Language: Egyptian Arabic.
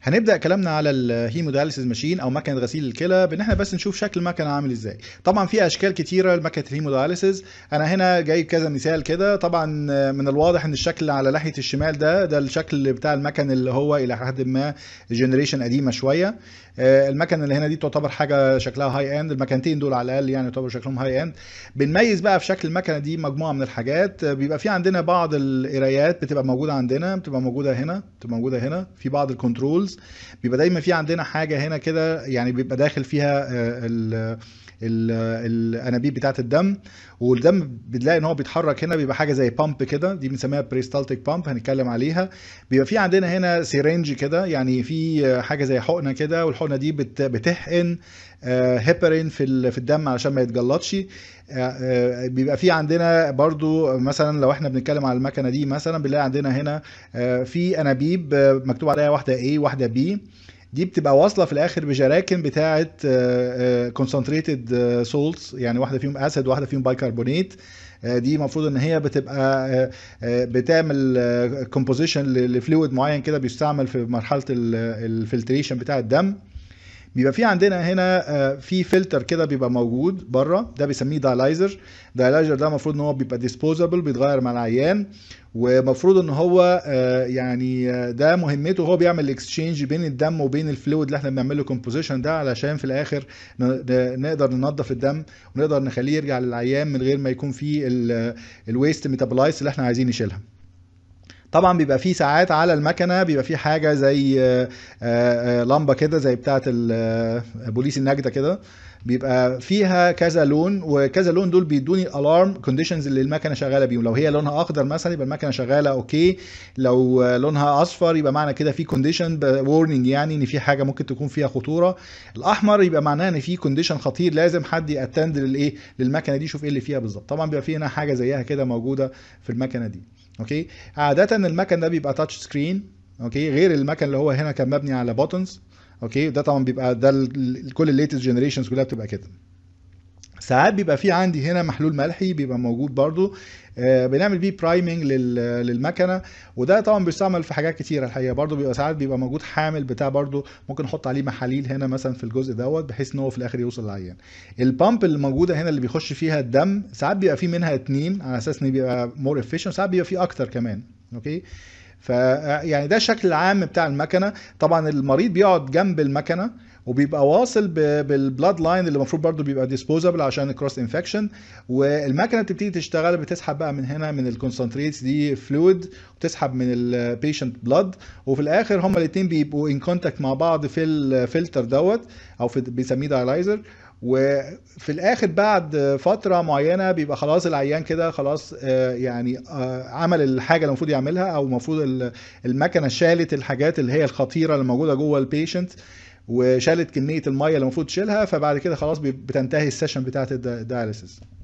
هنبدا كلامنا على الهيمودياليسيس ماشين او مكنه غسيل الكلى بان احنا بس نشوف شكل المكنه عامل ازاي طبعا في اشكال كتيره لمكنه الهيمودياليسيس انا هنا جايب كذا مثال كده طبعا من الواضح ان الشكل على ناحيه الشمال ده ده الشكل بتاع المكن اللي هو الى حد ما جنريشن قديمه شويه المكنه اللي هنا دي تعتبر حاجه شكلها هاي اند المكنتين دول على الاقل يعني يعتبر شكلهم هاي اند بنميز بقى في شكل المكنه دي مجموعه من الحاجات بيبقى في عندنا بعض القرايات بتبقى موجوده عندنا بتبقى موجوده هنا بتبقى موجوده هنا في بعض الكنترولز بيبقى دايما في عندنا حاجه هنا كده يعني بيبقى داخل فيها ال الانابيب بتاعه الدم والدم بنلاقي ان هو بيتحرك هنا بيبقى حاجه زي بامب كده دي بنسميها بريستالتيك بامب هنتكلم عليها بيبقى في عندنا هنا سيرنج كده يعني في حاجه زي حقنه كده والحقنه دي بتحقن هيبرين في في الدم علشان ما يتجلطش بيبقى في عندنا برضو مثلا لو احنا بنتكلم على المكنه دي مثلا بنلاقي عندنا هنا في انابيب مكتوب عليها واحده A واحده B دي بتبقى واصله في الاخر بجراكن بتاعه كونسنتريتد سولتس يعني واحده فيهم اسيد واحده فيهم بايكربونات دي المفروض ان هي بتبقى بتعمل كومبوزيشن لفلويد معين كده بيستعمل في مرحله الفلتريشن بتاع الدم بيبقى في عندنا هنا في فلتر كده بيبقى موجود بره ده بيسميه دايلايزر دايلايزر ده المفروض ان هو بيبقى ديسبوزابل بيتغير مع العيان ومفروض ان هو يعني ده مهمته هو بيعمل اكسشينج بين الدم وبين الفلويد اللي احنا بنعمل له كومبوزيشن ده علشان في الاخر نقدر ننظف الدم ونقدر نخليه يرجع للعيان من غير ما يكون فيه الويست ميتابولايتس اللي احنا عايزين نشيلها طبعا بيبقى في ساعات على المكنه بيبقى في حاجه زي لمبه كده زي بتاعه بوليس النجده كده بيبقى فيها كذا لون وكذا لون دول بيدوني الارم كونديشنز اللي المكنه شغاله بيهم لو هي لونها اخضر مثلا يبقى المكنه شغاله اوكي لو لونها اصفر يبقى معنى كده في كونديشن وورنينج يعني ان في حاجه ممكن تكون فيها خطوره الاحمر يبقى معناه ان في كونديشن خطير لازم حد ياتند للايه للمكنه دي يشوف ايه اللي فيها بالظبط طبعا بيبقى في هنا حاجه زيها كده موجوده في المكنه دي اوكي عاده المكن ده بيبقى تاتش سكرين اوكي غير المكن اللي هو هنا كان مبني على بوتنز اوكي ده طبعا بيبقى ده كل الليتست جنريشنز كلها بتبقى كده ساعات بيبقى في عندي هنا محلول ملحي بيبقى موجود برضو آه بنعمل بيه برايمنج للمكنه وده طبعا بيستعمل في حاجات كتيره الحقيقه برضو بيبقى ساعات بيبقى موجود حامل بتاع برضو ممكن نحط عليه محاليل هنا مثلا في الجزء دوت بحيث ان هو في الاخر يوصل للعيان البامب اللي موجوده هنا اللي بيخش فيها الدم ساعات بيبقى في منها اتنين على اساس ان بيبقى مور افيشنت ساعات بيبقى في اكتر كمان اوكي ف يعني ده الشكل العام بتاع المكنه طبعا المريض بيقعد جنب المكنه وبيبقى واصل بالبلاد لاين اللي المفروض برضو بيبقى ديسبوزابل عشان الكروس انفكشن والمكنه بتبتدي تشتغل بتسحب بقى من هنا من الكونسنتريتس دي فلويد وتسحب من البيشنت بلاد وفي الاخر هما الاثنين بيبقوا ان كونتاكت مع بعض في الفلتر دوت او في بيسميه دايلايزر وفي الاخر بعد فتره معينه بيبقى خلاص العيان كده خلاص يعني عمل الحاجه اللي المفروض يعملها او المفروض المكنه شالت الحاجات اللي هي الخطيره اللي موجوده جوه البيشنت وشالت كميه الميه اللي المفروض تشيلها فبعد كده خلاص بتنتهي السيشن بتاعت الداياليسيس